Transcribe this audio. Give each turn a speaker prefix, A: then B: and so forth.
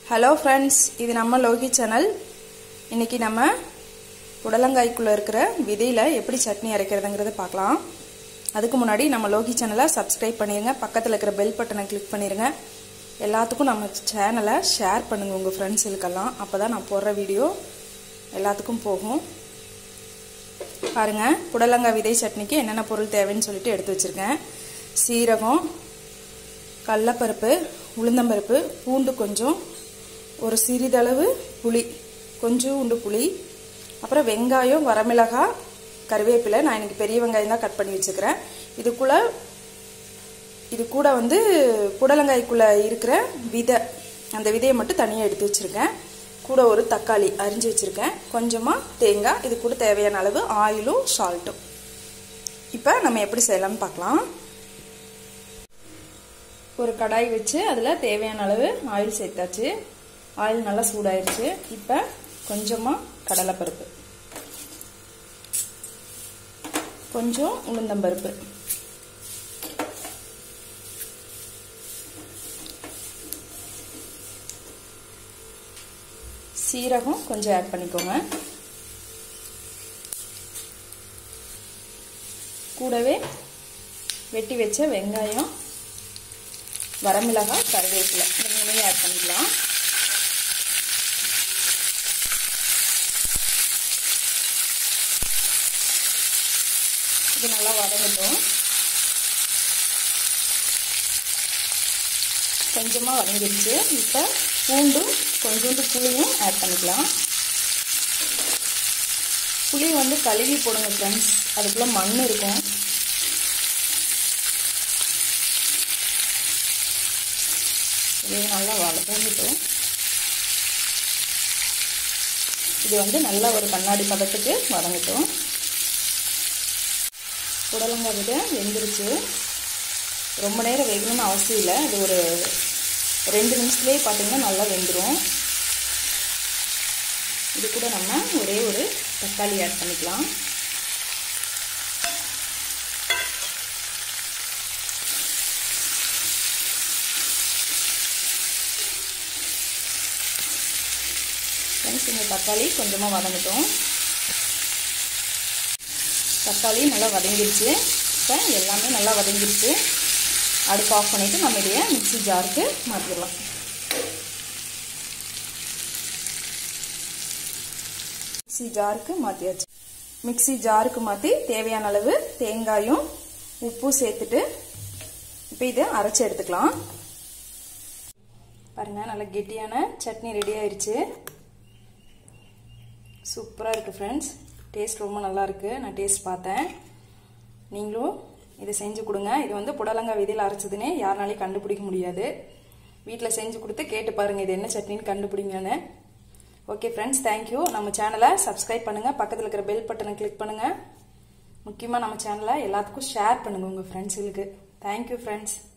A: hello friends இது நம்ம Loki channel இன்னைக்கு நம்ம புடலங்காய்க்குள்ளே இருக்கிற விதையில் எப்படி சட்னி அரைக்கிறதுங்கிறத பார்க்கலாம் அதுக்கு முன்னாடி நம்ம லோகி சேனலை சப்ஸ்கிரைப் பண்ணிடுங்க பக்கத்தில் இருக்கிற பெல் பட்டனை கிளிக் பண்ணிடுங்க எல்லாத்துக்கும் நம்ம சேனலை ஷேர் பண்ணுங்கள் உங்கள் ஃப்ரெண்ட்ஸுக்கெல்லாம் அப்போ தான் நான் போடுற வீடியோ எல்லாத்துக்கும் போகும் பாருங்கள் புடலங்காய் விதை சட்னிக்கு என்னென்ன பொருள் தேவைன்னு சொல்லிட்டு எடுத்து வச்சுருக்கேன் சீரகம் கடலப்பருப்பு உளுந்தம்பருப்பு பூண்டு கொஞ்சம் ஒரு சிறிதளவு புளி கொஞ்சோண்டு புளி அப்புறம் வெங்காயம் வரமிளகாய் கருவேப்பிலை நான் இன்னைக்கு பெரிய வெங்காயம் தான் கட் பண்ணி வச்சுக்கிறேன் இதுக்குள்ளே இது கூட வந்து புடலங்காய்க்குள்ளே இருக்கிற விதை அந்த விதையை மட்டும் தனியாக எடுத்து வச்சுருக்கேன் கூட ஒரு தக்காளி அரிஞ்சு வச்சுருக்கேன் கொஞ்சமாக தேங்காய் இது கூட தேவையான அளவு ஆயிலும் சால்ட்டும் இப்போ நம்ம எப்படி செய்யலாம்னு பார்க்கலாம் ஒரு கடாய் வச்சு அதில் தேவையான அளவு ஆயில் சேர்த்தாச்சு ஆயில் நல்லா சூடாயிருச்சு இப்போ கொஞ்சமாக கடலைப்பருப்பு கொஞ்சம் உளுந்தம்பருப்பு சீரகம் கொஞ்சம் ஆட் பண்ணிக்கோங்க கூடவே வெட்டி வச்ச வெங்காயம் வரமிளகாய் கருவேப்பிலை இந்த மூணையும் ஆட் பண்ணிக்கலாம் இது நல்லா வதங்கட்டும் கொஞ்சமாக வதங்கிடுச்சு இப்போ பூண்டும் கொஞ்சோண்டு புளியும் ஆட் பண்ணிக்கலாம் புளி வந்து கழுவி போடுங்க ஃப்ரெண்ட்ஸ் அதுக்குள்ளே மண் இருக்கும் இது நல்லா வதங்கிட்டோம் இது வந்து நல்லா ஒரு கண்ணாடி பதத்துக்கு வதங்கட்டும் புடலங்காய் விட வெந்துருச்சு ரொம்ப நேரம் வேகணும்னு அவசியம் இல்லை இது ஒரு ரெண்டு நிமிஷத்துலேயே பார்த்தீங்கன்னா நல்லா வெந்துடும் இது கூட நம்ம ஒரே ஒரு தக்காளி ஆட் பண்ணிக்கலாம் ஃப்ரெண்ட்ஸ் இந்த தக்காளி கொஞ்சமாக வதங்கட்டும் தக்காளி நல்லா வதங்கிருச்சு இப்போ எல்லாமே நல்லா வதங்கிருச்சு அடுப்பு ஆஃப் பண்ணிவிட்டு நம்ம இதையே மிக்சி ஜாருக்கு மாற்றிடலாம் மிக்சி ஜாருக்கு மாற்றியாச்சு மிக்சி ஜாருக்கு மாற்றி தேவையான அளவு தேங்காயும் உப்பு சேர்த்துட்டு இப்போ இதை அரைச்சி எடுத்துக்கலாம் பாருங்கள் நல்லா கெட்டியான சட்னி ரெடி ஆயிடுச்சு சூப்பராக இருக்குது ஃப்ரெண்ட்ஸ் டேஸ்ட் ரொம்ப நல்லா இருக்குது நான் டேஸ்ட் பார்த்தேன் நீங்களும் இதை செஞ்சு கொடுங்க இது வந்து புடலங்காய் விதையில் அரைச்சதுன்னே யாருனாலையும் கண்டுபிடிக்க முடியாது வீட்டில் செஞ்சு கொடுத்து கேட்டு பாருங்கள் இது என்ன சட்னின்னு கண்டுபிடிங்கன்னு ஓகே ஃப்ரெண்ட்ஸ் தேங்க்யூ நம்ம சேனலை சப்ஸ்கிரைப் பண்ணுங்கள் பக்கத்தில் இருக்கிற பெல் பட்டனை கிளிக் பண்ணுங்கள் முக்கியமாக நம்ம சேனலை எல்லாத்துக்கும் ஷேர் பண்ணுங்கள் உங்கள் ஃப்ரெண்ட்ஸுகளுக்கு தேங்க்யூ ஃப்ரெண்ட்ஸ்